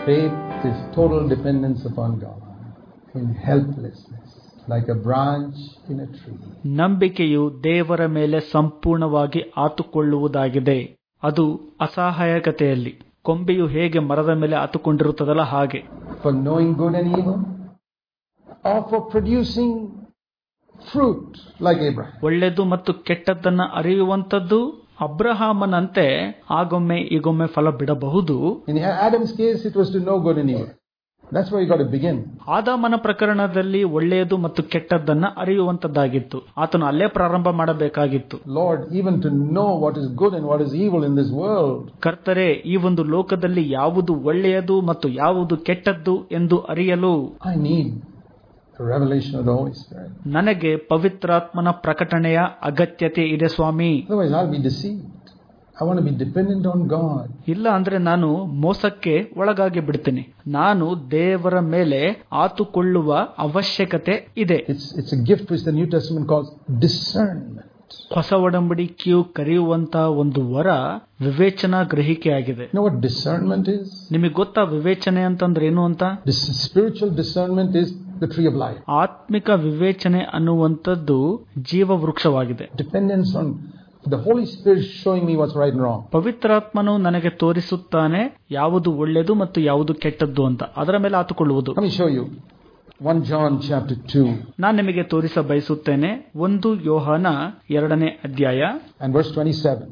Faith is total dependence upon God in helplessness, like a branch in a tree. ನಂಬಿಕೆಯು ದೇವರ ಮೇಲೆ ಸಂಪೂರ್ಣವಾಗಿ ಆತುಕೊಳ್ಳುವುದಾಗಿದೆ ಅದು ಅಸಹಾಯಕತೆಯಲ್ಲಿ ಕೊಂಬೆಯು ಹೇಗೆ ಮರದ ಮೇಲೆ ಆತುಕೊಂಡಿರುತ್ತದಲ್ಲ ಹಾಗೆ For knowing good and evil, or for producing fruit, like Abraham. ಒಳ್ಳೆಯದು ಮತ್ತು ಕೆಟ್ಟದ್ದನ್ನ ಅರಿಯುವಂಥದ್ದು ಅಬ್ರಹಾಮನಂತೆ ಆಗೊಮ್ಮೆ ಈಗೊಮ್ಮೆ ಫಲ ಬಿಡಬಹುದು In Adam's case, it was to know good and evil. That's where you got to begin. ಆದಾಮನ ಪ್ರಕರಣದಲ್ಲಿ ಒಳ್ಳೆಯದು ಮತ್ತು ಕೆಟ್ಟದ್ದನ್ನ ಅರಿಯುವಂತದ್ದಾಗಿತ್ತು ಆತನು ಅಲ್ಲೇ ಪ್ರಾರಂಭ ಮಾಡಬೇಕಾಗಿತ್ತು Lord, even to know what is good and what is evil in this world, ಕರ್ತರೆ ಈ ಒಂದು ಲೋಕದಲ್ಲಿ ಯಾವುದು ಒಳ್ಳೆಯದು ಮತ್ತು ಯಾವುದು ಕೆಟ್ಟದ್ದು ಎಂದು ಅರಿಯಲು I need a revelation of the Holy Spirit. ನನಗೆ ಪವಿತ್ರಾತ್ಮನ ಪ್ರಕಟಣೆಯ ಅಗತ್ಯತೆ ಇದೆ ಸ್ವಾಮಿ Otherwise, I'll be deceived. I want to be dependent on God. ಇಲ್ಲ ಅಂದ್ರೆ ನಾನು ಮೋಸಕ್ಕೆ ಒಳಗಾಗಿ ಬಿಡ್ತೀನಿ ನಾನು ದೇವರ ಮೇಲೆ ಆತುಕೊಳ್ಳುವ ಅವಶ್ಯಕತೆ ಇದೆ It's, it's a gift which the New Testament calls discernment. ಹೊಸ ಒಡಂಬಡಿಕೆಯು ಕರೆಯುವಂತ ಒಂದು ವರ ವಿವೇಚನಾ ಗ್ರಹಿಕೆ ಆಗಿದೆ You know what discernment is? ನಿಮಗೆ ಗೊತ್ತಾ ವಿವೇಚನೆ ಅಂತಂದ್ರೆ ಏನು ಅಂತ This spiritual discernment is the tree of life. ಆತ್ಮಿಕ ವಿವೇಚನೆ ಅನ್ನುವಂಥದ್ದು ಜೀವ ವೃಕ್ಷವಾಗಿದೆ Dependence on the Holy Spirit showing me what's right and wrong. ಪವಿತ್ರಾತ್ಮನು ನನಗೆ ತೋರಿಸುತ್ತಾನೆ ಯಾವುದು ಒಳ್ಳೆಯದು ಮತ್ತು ಯಾವುದು ಕೆಟ್ಟದ್ದು ಅಂತ ಅದರ ಮೇಲೆ ಆತುಕೊಳ್ಳುವುದು Let me show you. 1 John chapter 2 ನಾನು ನಿಮಗೆ ತೋರಿಸ ಬಯಸುತ್ತೇನೆ ಒಂದು ಯೋಹಾನ ಎರಡನೇ ಅಧ್ಯಾಯ and verse 27.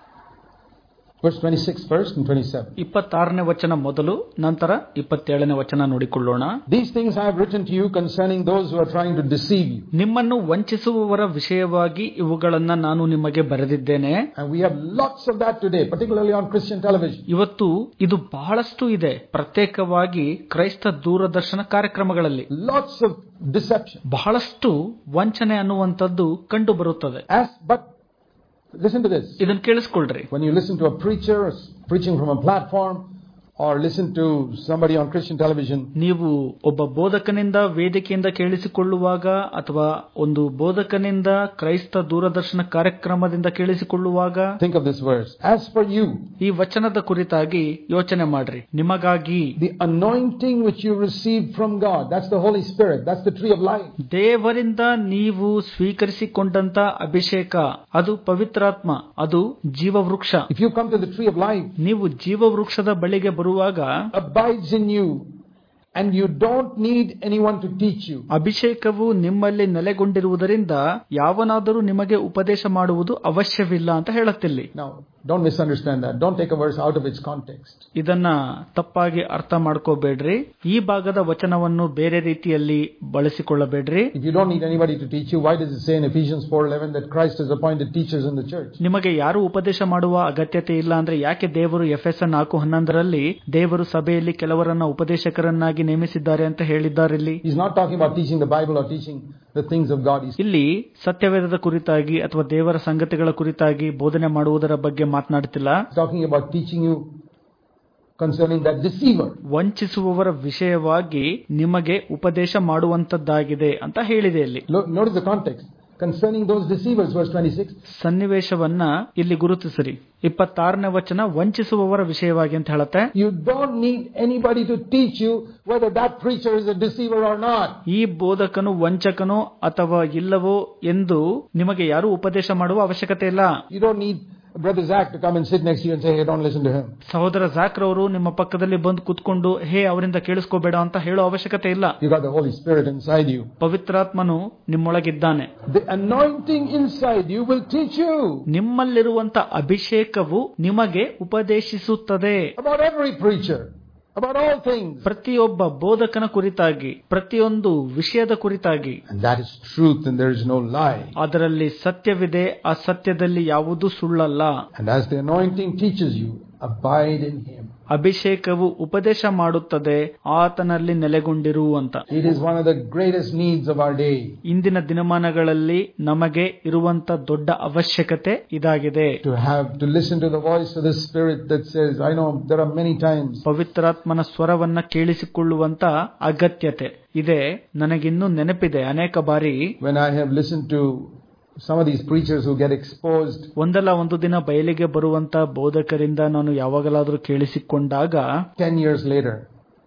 Verse 26 first and 27. ಇಪ್ಪತ್ತಾರನೇ ವಚನ ಮೊದಲು ನಂತರ ಇಪ್ಪತ್ತೇಳನೇ ವಚನ ನೋಡಿಕೊಳ್ಳೋಣ These things I have written to you concerning those who are trying to deceive you. ನಿಮ್ಮನ್ನು ವಂಚಿಸುವವರ ವಿಷಯವಾಗಿ ಇವುಗಳನ್ನ ನಾನು ನಿಮಗೆ ಬರೆದಿದ್ದೇನೆ And we have lots of that today, particularly on Christian television. ಇವತ್ತು ಇದು ಬಹಳಷ್ಟು ಇದೆ ಪ್ರತ್ಯೇಕವಾಗಿ ಕ್ರೈಸ್ತ ದೂರದರ್ಶನ ಕಾರ್ಯಕ್ರಮಗಳಲ್ಲಿ Lots of deception. ಬಹಳಷ್ಟು ವಂಚನೆ ಅನ್ನುವಂಥದ್ದು ಕಂಡು ಬರುತ್ತದೆ As, but listen to this. ಇದನ್ನ ಕೇಳಿಸ್ಕೊಳ್ರಿ When you listen to a preacher preaching from a platform or listen to somebody on Christian television, ನೀವು ಒಬ್ಬ ಬೋಧಕನಿಂದ ವೇದಿಕೆಯಿಂದ ಕೇಳಿಸಿಕೊಳ್ಳುವಾಗ ಅಥವಾ ಒಂದು ಬೋಧಕನಿಂದ ಕ್ರೈಸ್ತ ದೂರದರ್ಶನ ಕಾರ್ಯಕ್ರಮದಿಂದ ಕೇಳಿಸಿಕೊಳ್ಳುವಾಗ think of this verse. As for you, ಈ ವಚನದ ಕುರಿತಾಗಿ ಯೋಚನೆ ಮಾಡ್ರಿ ನಿಮಗಾಗಿ the anointing which you received from God, that's the Holy Spirit, that's the tree of life. ದೇವರಿಂದ ನೀವು ಸ್ವೀಕರಿಸಿಕೊಂಡಂತ ಅಭಿಷೇಕ ಅದು ಪವಿತ್ರಾತ್ಮ ಅದು ಜೀವವೃಕ್ಷ If you come to the tree of life, ನೀವು ಜೀವವೃಕ್ಷದ ಬಳಿಗೆ ಬರುವಾಗ abides in you, and you don't need anyone to teach you. ಅಭಿಷೇಕವು ನಿಮ್ಮಲ್ಲಿ ನೆಲೆಗೊಂಡಿರುವುದರಿಂದ ಯಾವನಾದರೂ ನಿಮಗೆ ಉಪದೇಶ ಮಾಡುವುದು ಅವಶ್ಯವಿಲ್ಲ ಅಂತ ಹೇಳುತ್ತಿಲ್ಲಿ Now, don't misunderstand that. Don't take a verse out of its context. ಇದನ್ನ ತಪ್ಪಾಗಿ ಅರ್ಥ ಮಾಡ್ಕೋಬೇಡ್ರಿ ಈ ಭಾಗದ ವಚನವನ್ನು ಬೇರೆ ರೀತಿಯಲ್ಲಿ ಬಳಸಿಕೊಳ್ಳಬೇಡ್ರಿ If you don't need anybody to teach you, why does it say in Ephesians 4:11 that Christ has appointed teachers in the church? ನಿಮಗೆ ಯಾರು ಉಪದೇಶ ಮಾಡುವ ಅಗತ್ಯತೆ ಇಲ್ಲ ಅಂದ್ರೆ ಯಾಕೆ ದೇವರು ಎಫ್ ಎಸ್ ನಾಲ್ಕು ಹನ್ನೊಂದರಲ್ಲಿ ದೇವರು ಸಭೆಯಲ್ಲಿ ಕೆಲವರನ್ನ ಉಪದೇಶಕರನ್ನಾಗಿ ನೇಮಿಸಿದ್ದಾರೆ ಅಂತ ಹೇಳಿದ್ದಾರೆ ಇಲ್ಲಿ He's not talking about teaching the Bible or teaching the things of God. He's ಇಲ್ಲಿ ಸತ್ಯವೇದದ ಕುರಿತಾಗಿ ಅಥವಾ ದೇವರ ಸಂಗತಿಗಳ ಕುರಿತಾಗಿ ಬೋಧನೆ ಮಾಡುವುದರ ಬಗ್ಗೆ ಮಾತನಾಡ್ತಿಲ್ಲ talking about teaching you concerning that deceiver. ವಂಚಿಸುವವರ ವಿಷಯವಾಗಿ ನಿಮಗೆ ಉಪದೇಶ ಮಾಡುವಂತದ್ದಾಗಿದೆ ಅಂತ ಹೇಳಿದೆ ಇಲ್ಲಿ Lo- Notice the context. Concerning those deceivers, verse 26. ಸನ್ನಿವೇಶವನ್ನ ಇಲ್ಲಿ ಗುರುತಿಸಿರಿ ಇಪ್ಪತ್ತಾರನೇ ವಚನ ವಂಚಿಸುವವರ ವಿಷಯವಾಗಿ ಅಂತ ಹೇಳತ್ತೆ You don't need anybody to teach you whether that preacher is a deceiver or not. ಈ ಬೋಧಕನು ವಂಚಕನೋ ಅಥವಾ ಇಲ್ಲವೋ ಎಂದು ನಿಮಗೆ ಯಾರು ಉಪದೇಶ ಮಾಡುವ ಅವಶ್ಯಕತೆ ಇಲ್ಲ You don't need Brother Zach to come and sit next to you and say, hey, don't listen to him. ಸಹೋದರ ಜಾಕ್ರವರು ನಿಮ್ಮ ಪಕ್ಕದಲ್ಲಿ ಬಂದು ಕುತ್ಕೊಂಡು ಹೇ ಅವರಿಂದ ಕೇಳಿಸ್ಕೋಬೇಡ ಅಂತ ಹೇಳೋ ಅವಶ್ಯಕತೆ ಇಲ್ಲ You got the Holy Spirit inside you. ಪವಿತ್ರಾತ್ಮನು ನಿಮ್ಮೊಳಗಿದ್ದಾನೆ The anointing inside you will teach you ನಿಮ್ಮಲ್ಲಿರುವಂತ ಅಭಿಷೇಕವು ನಿಮಗೆ ಉಪದೇಶಿಸುತ್ತದೆ about every preacher, about all things. ಪ್ರತಿಯೊಬ್ಬ ಬೋಧಕನ ಕುರಿತಾಗಿ ಪ್ರತಿಯೊಂದು ವಿಷಯದ ಕುರಿತಾಗಿ And that is truth and there is no lie. ಅದರಲ್ಲಿ ಸತ್ಯವಿದೆ ಆ ಸತ್ಯದಲ್ಲಿ ಯಾವುದೂ ಸುಳ್ಳಲ್ಲ And as the anointing teaches you, abide in him. ಅಭಿಷೇಕವು ಉಪದೇಶ ಮಾಡುತ್ತದೆ ಆತನಲ್ಲಿ ನೆಲೆಗೊಂಡಿರು ಅಂತ It is one of the greatest needs of our day ಇಂದಿನ ದಿನಮಾನಗಳಲ್ಲಿ ನಮಗೆ ಇರುವಂತ ದೊಡ್ಡ ಅವಶ್ಯಕತೆ ಇದಾಗಿದೆ to have to listen to the voice of the Spirit that says, I know there are many times ಪವಿತ್ರಾತ್ಮನ ಸ್ವರವನ್ನ ಕೇಳಿಸಿಕೊಳ್ಳುವಂತ ಅಗತ್ಯತೆ ಇದೆ ನನಗಿನ್ನೂ ನೆನಪಿದೆ ಅನೇಕ ಬಾರಿ when I have listened to some of these preachers who get exposed ಒಂದಲ್ಲ ಒಂದು ದಿನ ಬಯಲಿಗೆ ಬರುವಂತ ಬೋಧಕರಿಂದ ನಾನು ಯಾವಾಗಲಾದ್ರೂ ಕೇಳಿಸಿಕೊಂಡಾಗ 10 years later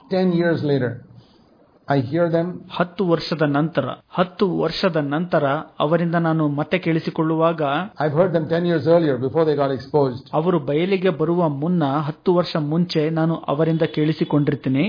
Ten years later, I hear them ಹತ್ತು ವರ್ಷದ ನಂತರ ಹತ್ತು ವರ್ಷದ ನಂತರ ಅವರಿಂದ ನಾನು ಮತ್ತೆ ಕೇಳಿಸಿಕೊಳ್ಳುವಾಗ I've heard them 10 years earlier before they got exposed. ಅವರು ಬಯಲಿಗೆ ಬರುವ ಮುನ್ನ ಹತ್ತು ವರ್ಷ ಮುಂಚೆ ನಾನು ಅವರಿಂದ ಕೇಳಿಸಿಕೊಂಡಿರ್ತೀನಿ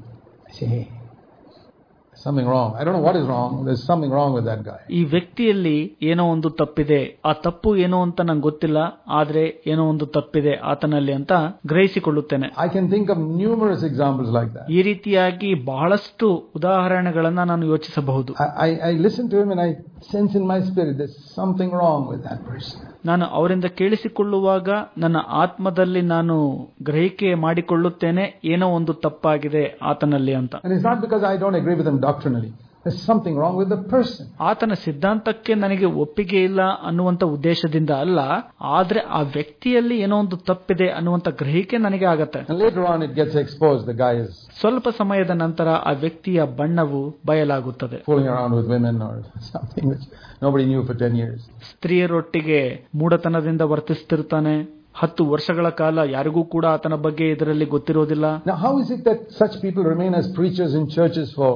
I say, hey, something wrong. I don't know what is wrong. There's something wrong with that guy. ಈ ವ್ಯಕ್ತಿಯಲ್ಲಿ ಏನೋ ಒಂದು ತಪ್ಪಿದೆ ಆ ತಪ್ಪು ಏನು ಅಂತ ನಂಗೆ ಗೊತ್ತಿಲ್ಲ ಆದ್ರೆ ಏನೋ ಒಂದು ತಪ್ಪಿದೆ ಆತನಲ್ಲಿ ಅಂತ ಗ್ರಹಿಸಿಕೊಳ್ಳುತ್ತೇನೆ I can think of numerous examples like that. ಈ ರೀತಿಯಾಗಿ ಬಹಳಷ್ಟು ಉದಾಹರಣೆಗಳನ್ನ ನಾನು ಯೋಚಿಸಬಹುದು I, I, I listen to him and I sense in my spirit there's something wrong with that person. ನಾನು ಅವರಿಂದ ಕೇಳಿಸಿಕೊಳ್ಳುವಾಗ ನನ್ನ ಆತ್ಮದಲ್ಲಿ ನಾನು ಗ್ರಹಿಕೆ ಮಾಡಿಕೊಳ್ಳುತ್ತೇನೆ ಏನೋ ಒಂದು ತಪ್ಪಾಗಿದೆ ಆತನಲ್ಲಿ ಅಂತ And it's not because I don't agree with him doctrinally. There's something wrong with the person. ಆತನ ಸಿದ್ಧಾಂತಕ್ಕೆ ನನಗೆ ಒಪ್ಪಿಗೆ ಇಲ್ಲ ಅನ್ನುವಂತ ಉದ್ದೇಶದಿಂದ ಅಲ್ಲ ಆದ್ರೆ ಆ ವ್ಯಕ್ತಿಯಲ್ಲಿ ಏನೋ ಒಂದು ತಪ್ಪಿದೆ ಅನ್ನುವಂತ ಗ್ರಹಿಕೆ ನನಗೆ ಆಗತ್ತೆ And later on it gets exposed. The guy is ಸ್ವಲ್ಪ ಸಮಯದ ನಂತರ ಆ ವ್ಯಕ್ತಿಯ ಬಣ್ಣವು ಬಯಲಾಗುತ್ತದೆ fooling around with women or something which nobody knew for 10 years. ಸ್ತ್ರೀಯರೊಟ್ಟಿಗೆ ಮೂಢತನದಿಂದ ವರ್ತಿಸ್ತಿರ್ತಾನೆ ಹತ್ತು ವರ್ಷಗಳ ಕಾಲ ಯಾರಿಗೂ ಕೂಡ ಆತನ ಬಗ್ಗೆ ಇದರಲ್ಲಿ ಗೊತ್ತಿರೋದಿಲ್ಲ Now, how is it that such people remain as preachers in churches for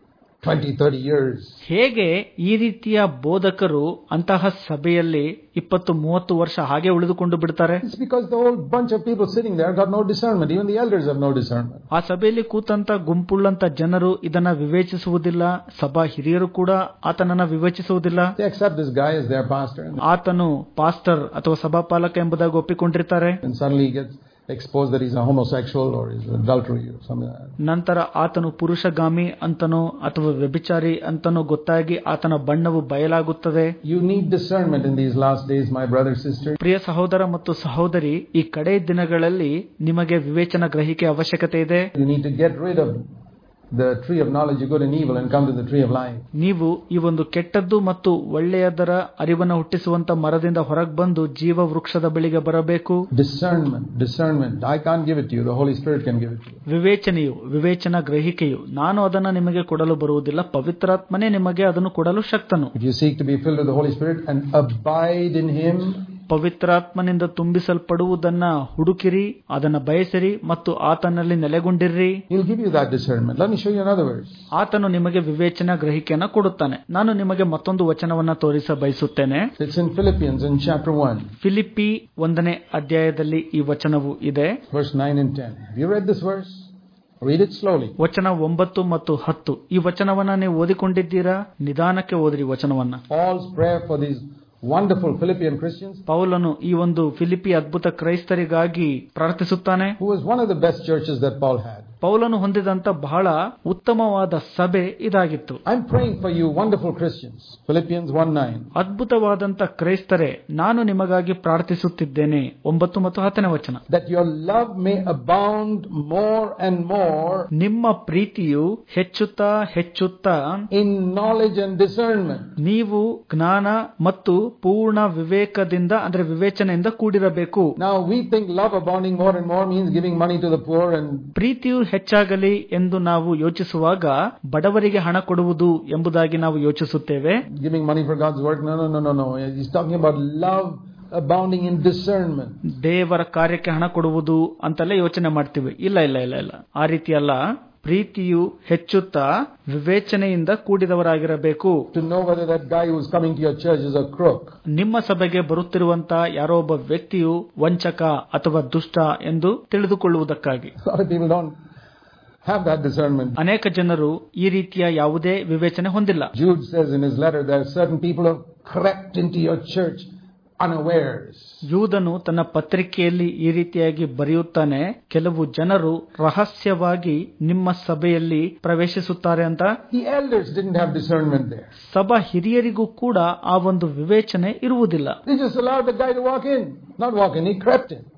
20, 30 years? ಹೇಗೆ ಈ ರೀತಿಯ ಬೋಧಕರು ಅಂತಹ ಸಭೆಯಲ್ಲಿ ಇಪ್ಪತ್ತು ಮೂವತ್ತು ವರ್ಷ ಹಾಗೆ ಉಳಿದುಕೊಂಡು ಬಿಡ್ತಾರೆ It's because the whole bunch of people sitting there got no discernment. Even the elders have no discernment. ಆ ಸಭೆಯಲ್ಲಿ ಕೂತಂತ ಗುಂಪುಳ್ಳಂತ ಜನರು ಇದನ್ನ ವಿವೇಚಿಸುವುದಿಲ್ಲ ಸಭಾ ಹಿರಿಯರು ಕೂಡ ಆತನನ್ನ ವಿವೇಚಿಸುವುದಿಲ್ಲ They accept this guy as their pastor, and ಆತನು ಪಾಸ್ಟರ್ ಅಥವಾ ಸಭಾಪಾಲಕ ಎಂಬುದಾಗಿ ಒಪ್ಪಿಕೊಂಡಿರ್ತಾರೆ then suddenly he gets exposed that he's a homosexual or he's adultery or something like that. ನಂತರ ಆತನು ಪುರುಷಗಾಮಿ ಅಂತನೋ ಅಥವಾ ವ್ಯಭಿಚಾರಿ ಅಂತನೋ ಗೊತ್ತಾಗಿ ಆತನ ಬಣ್ಣವು ಬಯಲಾಗುತ್ತದೆ You need discernment in these last days, my brother, sister. ಪ್ರಿಯ ಸಹೋದರ ಮತ್ತು ಸಹೋದರಿ ಈ ಕಡೆ ದಿನಗಳಲ್ಲಿ ನಿಮಗೆ ವಿವೇಚನ ಗ್ರಹಿಕೆ ಅವಶ್ಯಕತೆ ಇದೆ You need to get rid of the tree of knowledge of good and evil and come to the tree of life. ನೀವು ಈ ಒಂದು ಕೆಟ್ಟದ್ದು ಮತ್ತು ಒಳ್ಳೆಯದರ ಅರಿವನ್ನು ಹುಟ್ಟಿಸುವಂತ ಮರದಿಂದ ಹೊರಗೆ ಬಂದು ಜೀವ ವೃಕ್ಷದ ಬಳಿಗೆ ಬರಬೇಕು Discernment, discernment. I can't give it to you. The Holy Spirit can give it to you. ವಿವೇಚನೆಯು ವಿವೇಚನ ಗ್ರಹಿಕೆಯು ನಾನು ಅದನ್ನ ನಿಮಗೆ ಕೊಡಲು ಬರುವುದಿಲ್ಲ ಪವಿತ್ರಾತ್ಮನೇ ನಿಮಗೆ ಅದನ್ನು ಕೊಡಲು ಶಕ್ತನು If you seek to be filled with the Holy Spirit and abide in Him, ಪವಿತ್ರಾತ್ಮನಿಂದ ತುಂಬಿಸಲ್ಪಡುವುದನ್ನ ಹುಡುಕಿರಿ ಅದನ್ನ ಬಯಸಿರಿ ಮತ್ತು ಆತನಲ್ಲಿ ನೆಲೆಗೊಂಡಿರ್ರಿ He'll give you that discernment. Let me show you another verse. ಆತನು ನಿಮಗೆ ವಿವೇಚನ ಗ್ರಹಿಕೆಯನ್ನ ಕೊಡುತ್ತಾನೆ ನಾನು ನಿಮಗೆ ಮತ್ತೊಂದು ವಚನವನ್ನ ತೋರಿಸ ಬಯಸುತ್ತೇನೆ It's in Philippians in chapter 1, Philippi ಒಂದನೇ ಅಧ್ಯಾಯದಲ್ಲಿ ಈ ವಚನವು ಇದೆ verse 9 and 10. Have you read this verse? Read it slowly. ವಚನ ಒಂಬತ್ತು ಮತ್ತು ಹತ್ತು ಈ ವಚನವನ್ನ ನೀವು ಓದಿಕೊಂಡಿದ್ದೀರಾ ನಿಧಾನಕ್ಕೆ ಓದ್ರಿ ವಚನವನ್ನ Paul's prayer for these wonderful Philippian Christians, ಪೌಲನು ಈ ಒಂದು ಫಿಲಿಪಿ ಅದ್ಭುತ ಕ್ರೈಸ್ತರಿಗಾಗಿ ಪ್ರಾರ್ಥಿಸುತ್ತಾನೆ who was one of the best churches that Paul had. ಪೌಲನು ಹೊಂದಿದಂತ ಬಹಳ ಉತ್ತಮವಾದ ಸಭೆ ಇದಾಗಿತ್ತು I'm praying for you, wonderful Christians. Philippians 1 9. ಅದ್ಭುತವಾದಂತ ಕ್ರೈಸ್ತರೇ ನಾನು ನಿಮಗಾಗಿ ಪ್ರಾರ್ಥಿಸುತ್ತಿದ್ದೇನೆ ಒಂಬತ್ತು ಮತ್ತು ಹತ್ತನೇ ವಚನ That your love may abound more and more ನಿಮ್ಮ ಪ್ರೀತಿಯು ಹೆಚ್ಚುತ್ತಾ ಹೆಚ್ಚುತ್ತಾ in knowledge and discernment. ನೀವು ಜ್ಞಾನ ಮತ್ತು ಪೂರ್ಣ ವಿವೇಕದಿಂದ ಅಂದ್ರೆ ವಿವೇಚನೆಯಿಂದ ಕೂಡಿರಬೇಕು Now we think love abounding more and more means giving money to the poor and ಪ್ರೀತಿಯು ಹೆಚ್ಚಾಗಲಿ ಎಂದು ನಾವು ಯೋಚಿಸುವಾಗ ಬಡವರಿಗೆ ಹಣ ಕೊಡುವುದು ಎಂಬುದಾಗಿ ನಾವು ಯೋಚಿಸುತ್ತೇವೆ giving money for God's work. No, no, no, no, no. He's talking about love abounding in discernment. ದೇವರ ಕಾರ್ಯಕ್ಕೆ ಹಣ ಕೊಡುವುದು ಅಂತೆಲ್ಲ ಯೋಚನೆ ಮಾಡ್ತೀವಿ ಇಲ್ಲ ಇಲ್ಲ ಇಲ್ಲ ಇಲ್ಲ ಆ ರೀತಿ ಅಲ್ಲ ಪ್ರೀತಿಯು ಹೆಚ್ಚುತ್ತಾ ವಿವೇಚನೆಯಿಂದ ಕೂಡಿದವರಾಗಿರಬೇಕು To know whether that guy who's coming to your church is a crook. ನಿಮ್ಮ ಸಭೆಗೆ ಬರುತ್ತಿರುವಂತ ಯಾರೋ ಒಬ್ಬ ವ್ಯಕ್ತಿಯು ವಂಚಕ ಅಥವಾ ದುಷ್ಟ ಎಂದು ತಿಳಿದುಕೊಳ್ಳುವುದಕ್ಕಾಗಿ A lot of people don't have that discernment. ಅನೇಕ ಜನರು ಈ ರೀತಿಯ ಯಾವುದೇ ವಿವೇಚನೆ ಹೊಂದಿಲ್ಲ Jude says in his letter there are certain people who have crept into your church unawares. ಯೂದನು ತನ್ನ ಪತ್ರಿಕೆಯಲ್ಲಿ ಈ ರೀತಿಯಾಗಿ ಬರೆಯುತ್ತಾನೆ ಕೆಲವು ಜನರು ರಹಸ್ಯವಾಗಿ ನಿಮ್ಮ ಸಭೆಯಲ್ಲಿ ಪ್ರವೇಶಿಸುತ್ತಾರೆ ಅಂತ The elders didn't have discernment there. ಸಭಾ ಹಿರಿಯರಿಗೂ ಕೂಡ ಆ ಒಂದು ವಿವೇಚನೆ ಇರುವುದಿಲ್ಲ They just allowed the guy to walk in. Not walk in, he crept in.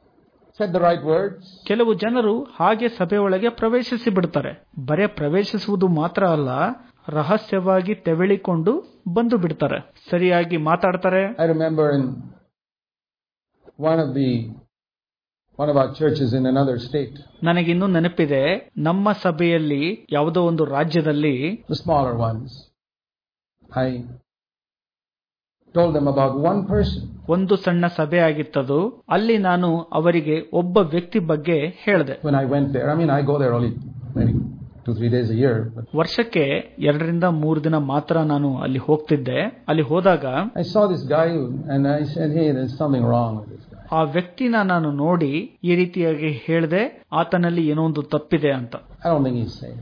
Said the right words. ಕೆಲವು ಜನರು ಹಾಗೆ ಸಭೆಯೊಳಗೆ ಪ್ರವೇಶಿಸಿ ಬಿಡ್ತಾರೆ ಬರೇ ಪ್ರವೇಶಿಸುವುದು ಮಾತ್ರ ಅಲ್ಲ ರಹಸ್ಯವಾಗಿ ತೆವಳಿಕೊಂಡು ಬಂದು ಬಿಡ್ತಾರೆ ಸರಿಯಾಗಿ ಮಾತಾಡ್ತಾರೆ I remember in one of the one of our churches in another state, ನನಗಿನ್ನೂ ನೆನಪಿದೆ ನಮ್ಮ ಸಭೆಯಲ್ಲಿ ಯಾವುದೋ ಒಂದು ರಾಜ್ಯದಲ್ಲಿ the smaller ones, I told them about one person. ಒಂದು ಸಣ್ಣ ಸಭೆ ಆಗಿತ್ತದು ಅಲ್ಲಿ ನಾನು ಅವರಿಗೆ ಒಬ್ಬ ವ್ಯಕ್ತಿ ಬಗ್ಗೆ ಹೇಳಿದೆ When I went there, I mean, I go there only maybe two, three days a year. But ವರ್ಷಕ್ಕೆ ಎರಡರಿಂದ ಮೂರು ದಿನ ಮಾತ್ರ ನಾನು ಅಲ್ಲಿ ಹೋಗ್ತಿದ್ದೆ ಅಲ್ಲಿ ಹೋದಾಗ I saw this guy who- and I said, hey, there's something wrong with this guy. ಆ ವ್ಯಕ್ತಿನ ನಾನು ನೋಡಿ ಈ ರೀತಿಯಾಗಿ ಹೇಳಿದೆ ಆತನಲ್ಲಿ ಏನೋ ಒಂದು ತಪ್ಪಿದೆ ಅಂತ I don't think he's saved.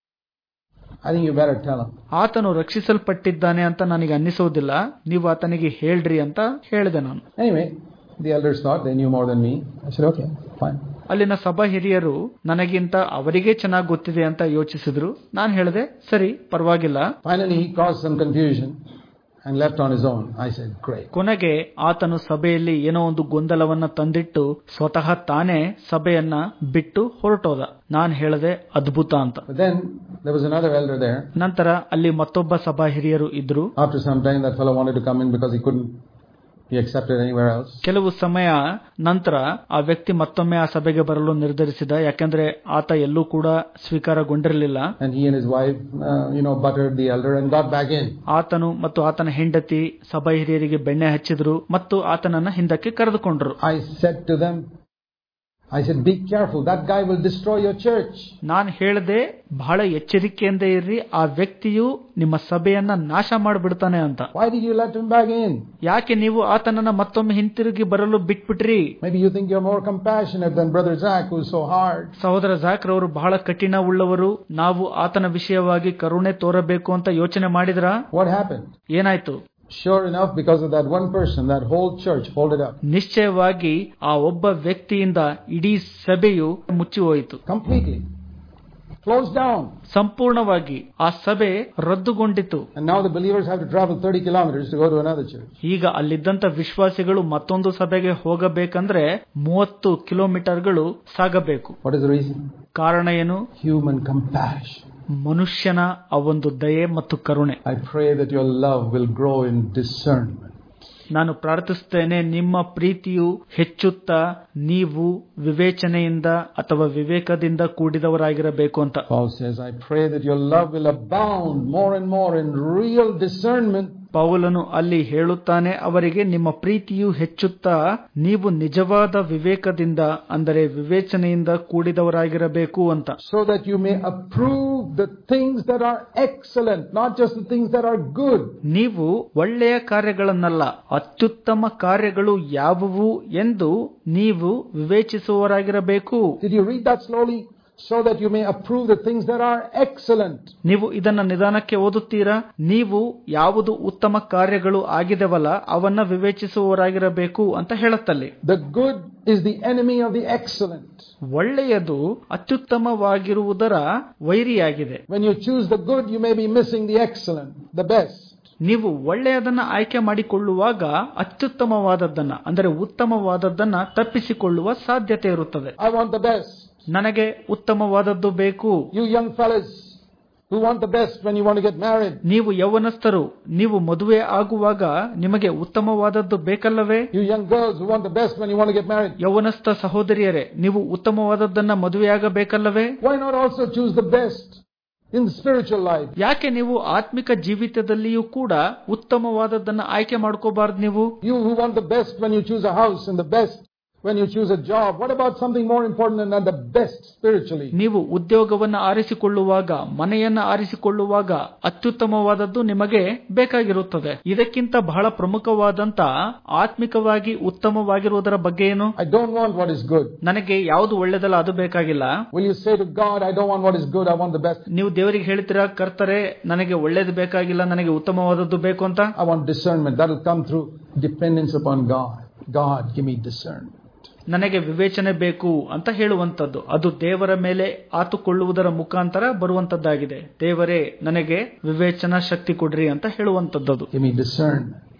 I think you better tell him. ಆತನು ರಕ್ಷಿಸಲ್ಪಟ್ಟಿದ್ದಾನೆ ಅಂತ ನನಗೆ ಅನ್ನಿಸೋದಿಲ್ಲ ನೀವು ಆತನಿಗೆ ಹೇಳ್ರಿ ಅಂತ ಹೇಳಿದೆ ನಾನು Anyway, the elders thought they knew more than me. I said, okay, fine. ಅಲ್ಲಿನ ಸಭಾ ಹಿರಿಯರು ನನಗಿಂತ ಅವರಿಗೆ ಚೆನ್ನಾಗಿ ಗೊತ್ತಿದೆ ಅಂತ ಯೋಚಿಸಿದ್ರು ನಾನು ಹೇಳಿದೆ ಸರಿ ಪರವಾಗಿಲ್ಲ Finally, he caused some confusion and left on his own. I said, great. ಕೊನೆಗೆ ಆತನು ಸಭೆಯಲ್ಲಿ ಏನೋ ಒಂದು ಗೊಂದಲವನ್ನ ತಂದಿಟ್ಟು ಸ್ವತಃ ತಾನೇ ಸಭೆಯನ್ನ ಬಿಟ್ಟು ಹೊರಟೋದ ನಾನು ಹೇಳಿದೆ ಅದ್ಭುತ ಅಂತ But then there was another elder there. ನಂತರ ಅಲ್ಲಿ ಮತ್ತೊಬ್ಬ ಸಭಾ ಹಿರಿಯರು ಇದ್ರು After some time, that fellow wanted to come in because he couldn't be accepted anywhere else. ಕೆಲವು ಸಮಯ ನಂತರ ಆ ವ್ಯಕ್ತಿ ಮತ್ತೊಮ್ಮೆ ಆ ಸಭೆಗೆ ಬರಲು ನಿರ್ಧರಿಸಿದ ಯಾಕೆಂದ್ರೆ ಆತ ಎಲ್ಲೂ ಕೂಡ ಸ್ವೀಕಾರಗೊಂಡಿರಲಿಲ್ಲ And he and his wife, uh, you know, buttered the elder and got back in. ಆತನು ಮತ್ತು ಆತನ ಹೆಂಡತಿ ಸಭಾ ಹಿರಿಯರಿಗೆ ಬೆಣ್ಣೆ ಹಚ್ಚಿದ್ರು ಮತ್ತು ಆತನನ್ನ ಹಿಂದಕ್ಕೆ ಕರೆದುಕೊಂಡ್ರು I said to them, I said, be careful. That guy will destroy your church. ನಾನು ಹೇಳದೆ ಬಹಳ ಎಚ್ಚರಿಕೆಯಿಂದ ಇರ್ರಿ ಆ ವ್ಯಕ್ತಿಯು ನಿಮ್ಮ ಸಭೆಯನ್ನ ನಾಶ ಮಾಡಿಬಿಡ್ತಾನೆ ಅಂತ Why did you let him back in? ಯಾಕೆ ನೀವು ಆತನನ್ನ ಮತ್ತೊಮ್ಮೆ ಹಿಂತಿರುಗಿ ಬರಲು ಬಿಟ್ಬಿಟ್ರಿ Maybe you think you're more compassionate than Brother Zach, who's so hard. ಸಹೋದರ ಜಾಕ್ರವರು ಬಹಳ ಕಠಿಣ ಉಳ್ಳವರು ನಾವು ಆತನ ವಿಷಯವಾಗಿ ಕರುಣೆ ತೋರಬೇಕು ಅಂತ ಯೋಚನೆ ಮಾಡಿದ್ರ What happened? ಏನಾಯ್ತು Sure enough, because of that one person, that whole church folded up ನಿಶ್ಚಯವಾಗಿ ಆ ಒಬ್ಬ ವ್ಯಕ್ತಿಯಿಂದ ಇಡೀ ಸಭೆಯು ಮುಚ್ಚಿ ಹೋಯಿತು completely, closed down. ಸಂಪೂರ್ಣವಾಗಿ ಆ ಸಭೆ ರದ್ದುಗೊಂಡಿತು And now the believers have to travel 30 kilometers to go to another church. ಈಗ ಅಲ್ಲಿದ್ದಂತ ವಿಶ್ವಾಸಿಗಳು ಮತ್ತೊಂದು ಸಭೆಗೆ ಹೋಗಬೇಕಂದ್ರೆ ಮೂವತ್ತು ಕಿಲೋಮೀಟರ್ಗಳು ಸಾಗಬೇಕು What is the reason? ಕಾರಣ ಏನು Human compassion. ಮನುಷ್ಯನ ಆ ಒಂದು ದಯೆ ಮತ್ತು ಕರುಣೆ I pray that your love will grow in discernment. ನಾನು ಪ್ರಾರ್ಥಿಸುತ್ತೇನೆ ನಿಮ್ಮ ಪ್ರೀತಿಯು ಹೆಚ್ಚುತ್ತಾ ನೀವು ವಿವೇಚನೆಯಿಂದ ಅಥವಾ ವಿವೇಕದಿಂದ ಕೂಡಿದವರಾಗಿರಬೇಕು ಅಂತ Paul says, I pray that your love will abound more and more in real discernment ಪೌಲನು ಅಲ್ಲಿ ಹೇಳುತ್ತಾನೆ ಅವರಿಗೆ ನಿಮ್ಮ ಪ್ರೀತಿಯು ಹೆಚ್ಚುತ್ತಾ ನೀವು ನಿಜವಾದ ವಿವೇಕದಿಂದ ಅಂದರೆ ವಿವೇಚನೆಯಿಂದ ಕೂಡಿದವರಾಗಿರಬೇಕು ಅಂತ so that you may approve the things that are excellent, not just the things that are good. ನೀವು ಒಳ್ಳೆಯ ಕಾರ್ಯಗಳನ್ನಲ್ಲ ಅತ್ಯುತ್ತಮ ಕಾರ್ಯಗಳು ಯಾವುವು ಎಂದು ನೀವು ವಿವೇಚಿಸುವವರಾಗಿರಬೇಕು Did you read that slowly? So that you may approve the things that are excellent. ನೀವು ಇದನ್ನ ನಿಧಾನಕ್ಕೆ ಓದುತ್ತೀರಾ ನೀವು ಯಾವುದು ಉತ್ತಮ ಕಾರ್ಯಗಳು ಆಗಿದೆವಲ್ಲ ಅವನ್ನ ವಿವೇಚಿಸುವವರಾಗಿರಬೇಕು ಅಂತ ಹೇಳುತ್ತಲ್ಲಿ The good is the enemy of the excellent. ಒಳ್ಳೆಯದು ಅತ್ಯುತ್ತಮವಾಗಿರುವುದರ ವೈರಿಯಾಗಿದೆ When you choose the good, you may be missing the excellent, the best. ನೀವು ಒಳ್ಳೆಯದನ್ನ ಆಯ್ಕೆ ಮಾಡಿಕೊಳ್ಳುವಾಗ ಅತ್ಯುತ್ತಮವಾದದ್ದನ್ನ ಅಂದರೆ ಉತ್ತಮವಾದದ್ದನ್ನ ತಪ್ಪಿಸಿಕೊಳ್ಳುವ ಸಾಧ್ಯತೆ ಇರುತ್ತದೆ I want the best. ನನಗೆ ಉತ್ತಮವಾದದ್ದು ಬೇಕು You young fellas who want the best when you want to get married. ನೀವು ಯೌವನಸ್ಥರು ನೀವು ಮದುವೆ ಆಗುವಾಗ ನಿಮಗೆ ಉತ್ತಮವಾದದ್ದು ಬೇಕಲ್ಲವೇ You young girls who want the best when you want to get married. ಯೌವನಸ್ಥ ಸಹೋದರಿಯರೇ ನೀವು ಉತ್ತಮವಾದದ್ದನ್ನ ಮದುವೆಯಾಗಬೇಕಲ್ಲವೇ Why not also choose the best in the spiritual life? ಯಾಕೆ ನೀವು ಆತ್ಮಿಕ ಜೀವಿತದಲ್ಲಿಯೂ ಕೂಡ ಉತ್ತಮವಾದದ್ದನ್ನ ಆಯ್ಕೆ ಮಾಡ್ಕೋಬಾರ್ದು ನೀವು You who want the best when you choose a house and the best when you choose a job. What about something more important than that? The best spiritually. ನೀವು ಉದ್ಯೋಗವನ್ನ ಆರಿಸಿಕೊಳ್ಳುವಾಗ ಮನೆಯನ್ನ ಆರಿಸಿಕೊಳ್ಳುವಾಗ ಅತ್ಯುತ್ತಮವಾದದ್ದು ನಿಮಗೆ ಬೇಕಾಗಿರುತ್ತದೆ ಇದಕ್ಕಿಂತ ಬಹಳ ಪ್ರಮುಖವಾದಂತ ಆತ್ಮಿಕವಾಗಿ ಉತ್ತಮವಾಗಿರುವುದರ ಬಗ್ಗೆ ಏನು I don't want what is good. ನನಗೆ ಯಾವುದು ಒಳ್ಳೆದಲ್ಲ ಅದು ಬೇಕಾಗಿಲ್ಲ Will you say to God, I don't want what is good, I want the best? ನೀವು ದೇವರಿಗೆ ಹೇಳ್ತೀರಾ ಕರ್ತರೆ ನನಗೆ ಒಳ್ಳೇದು ಬೇಕಾಗಿಲ್ಲ ನನಗೆ ಉತ್ತಮವಾದದ್ದು ಬೇಕು ಅಂತ I want discernment. That will come through dependence upon God. God, give me discernment. ನನಗೆ ವಿವೇಚನೆ ಬೇಕು ಅಂತ ಹೇಳುವಂತದ್ದು ಅದು ದೇವರ ಮೇಲೆ ಆತುಕೊಳ್ಳುವುದರ ಮುಖಾಂತರ ಬರುವಂತದ್ದಾಗಿದೆ ದೇವರೇ ನನಗೆ ವಿವೇಚನಾ ಶಕ್ತಿ ಕೊಡ್ರಿ ಅಂತ ಹೇಳುವಂತದ್ದು Give me discernment.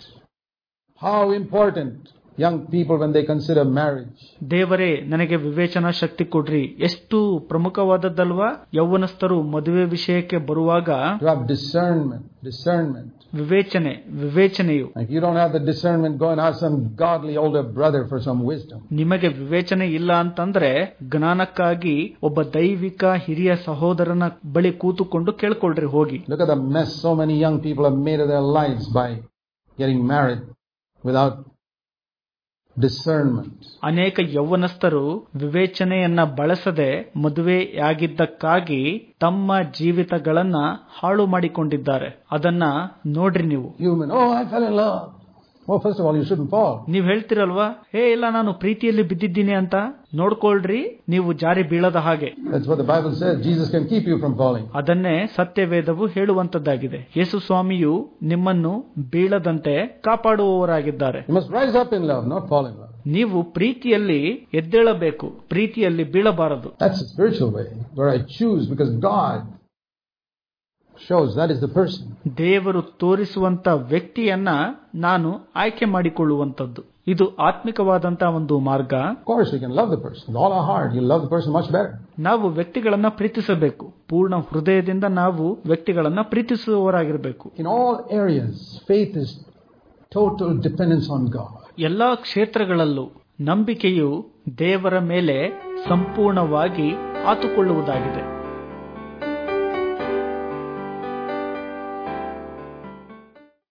How important young people when they consider marriage. ದೇವರೇ ನನಗೆ ವಿವೇಚನಾ ಶಕ್ತಿ ಕೊಡ್ರಿ ಎಷ್ಟು ಪ್ರಮುಖವಾದದ್ದಲ್ವಾ ಯೌವನಸ್ಥರು ಮದುವೆ ವಿಷಯಕ್ಕೆ ಬರುವಾಗ To have discernment. Discernment. ವಿವೇಚನೆ ವಿವೇಚನೆಯು If you don't have the discernment, go and ask some godly older brother for some wisdom. ನಿಮಗೆ ವಿವೇಚನೆ ಇಲ್ಲ ಅಂತಂದ್ರೆ ಜ್ಞಾನಕ್ಕಾಗಿ ಒಬ್ಬ ದೈವಿಕ ಹಿರಿಯ ಸಹೋದರನ ಬಳಿ ಕೂತುಕೊಂಡು ಕೇಳ್ಕೊಳ್ರಿ ಹೋಗಿ Look at the mess so many young people have made of their lives by getting married without discernment. ಅನೇಕ ಯೌವನಸ್ಥರು ವಿವೇಚನೆಯನ್ನ ಬಳಸದೆ ಮದುವೆಯಾಗಿದ್ದಕ್ಕಾಗಿ ತಮ್ಮ ಜೀವಿತಗಳನ್ನ ಹಾಳು ಮಾಡಿಕೊಂಡಿದ್ದಾರೆ ಅದನ್ನ ನೋಡ್ರಿ ನೀವು Human, oh, I fell in love. Well, first of all, you shouldn't fall. ನೀವ್ ಹೇಳ್ತಿರಲ್ವಾ ಹೇ ಇಲ್ಲ ನಾನು ಪ್ರೀತಿಯಲ್ಲಿ ಬಿದ್ದಿದ್ದೀನಿ ಅಂತ ನೋಡ್ಕೊಳ್ರಿ ನೀವು ಜಾರಿ ಬೀಳದ ಹಾಗೆ That's what the Bible says. Jesus can keep you from falling. ಅದನ್ನೇ ಸತ್ಯವೇದವು ಹೇಳುವಂತದ್ದಾಗಿದೆ ಯೇಸು ಸ್ವಾಮಿಯು ನಿಮ್ಮನ್ನು ಬೀಳದಂತೆ ಕಾಪಾಡುವವರಾಗಿದ್ದಾರೆ You must rise up in love, not fall in love. ನೀವು ಪ್ರೀತಿಯಲ್ಲಿ ಎದ್ದೇಳಬೇಕು ಪ್ರೀತಿಯಲ್ಲಿ ಬೀಳಬಾರದು That's the spiritual way, where I choose because God shows that is the person. ದೇವರು ತೋರಿಸುವಂತ ವ್ಯಕ್ತಿಯನ್ನ ನಾನು ಆಯ್ಕೆ ಮಾಡಿಕೊಳ್ಳುವಂತದ್ದು ಇದು ಆತ್ಮಿಕವಾದಂತ ಒಂದು ಮಾರ್ಗ Of course, we can love the person with all our heart. You love the person much better. ನಾವು ವ್ಯಕ್ತಿಗಳನ್ನ ಪ್ರೀತಿಸಬೇಕು ಪೂರ್ಣ ಹೃದಯದಿಂದ ನಾವು ವ್ಯಕ್ತಿಗಳನ್ನ ಪ್ರೀತಿಸುವವರಾಗಿರಬೇಕು In all areas, faith is total dependence on God. ಎಲ್ಲಾ ಕ್ಷೇತ್ರಗಳಲ್ಲೂ ನಂಬಿಕೆಯು ದೇವರ ಮೇಲೆ ಸಂಪೂರ್ಣವಾಗಿ ಆತುಕೊಳ್ಳುವುದಾಗಿದೆ